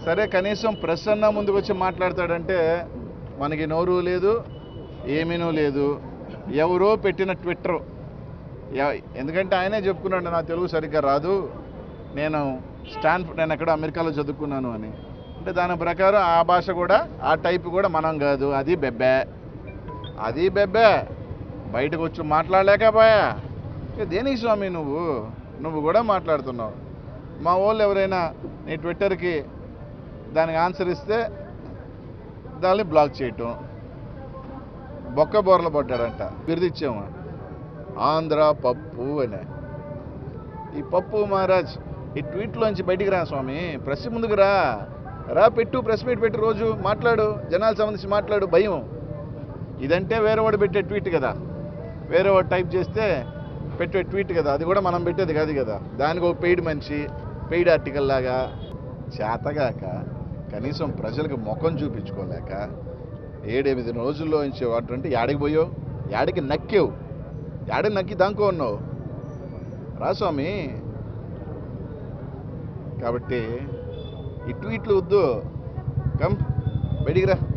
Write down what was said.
సరే కనీసం ప్రెస్ అన్నా ముందుకు వచ్చి మాట్లాడతాడంటే మనకి నోరు లేదు ఏమీనూ లేదు ఎవరో పెట్టిన ట్విట్టర్ ఎ- ఎందుకంటే ఆయనే చెప్పుకున్నాడు నా తెలుగు సరిగ్గా రాదు నేను స్టాన్ నేను ఎక్కడ అమెరికాలో చదువుకున్నాను అని అంటే దాని ప్రకారం ఆ భాష కూడా ఆ టైప్ కూడా మనం కాదు అది బెబ్బే అది బెబ్బే బయటకు వచ్చి మాట్లాడలేకపోయా ఇక దేనికి స్వామి నువ్వు నువ్వు కూడా మాట్లాడుతున్నావు మా వాళ్ళు ఎవరైనా నీ ట్విట్టర్కి దానికి ఆన్సర్ ఇస్తే దాన్ని బ్లాక్ చేయటం బొక్క బోర్ల పడ్డాడంట బిరుదిచ్చాము ఆంధ్ర పప్పు అనే ఈ పప్పు మహారాజ్ ఈ ట్వీట్లోంచి బయటికి రా స్వామి ప్రెస్ ముందుకు రా రా పెట్టు ప్రెస్ మీట్ పెట్టి రోజు మాట్లాడు జనాలకు సంబంధించి మాట్లాడు భయం ఇదంటే వేరే వాడు పెట్టే ట్వీట్ కదా వేరే వాడు టైప్ చేస్తే పెట్టే ట్వీట్ కదా అది కూడా మనం పెట్టేది కాదు కదా దానికి ఒక పెయిడ్ మనిషి పెయిడ్ ఆర్టికల్ లాగా చేతగాక కనీసం ప్రజలకు ముఖం చూపించుకోలేక ఏడెనిమిది రోజుల్లో నుంచి వాటి అంటే యాడికి పోయావు యాడికి నక్కేవు యాడికి నక్కి దాంకో ఉన్నావు రా స్వామి కాబట్టి ఈ ట్వీట్లు వద్దు కమ్ బయటికి రా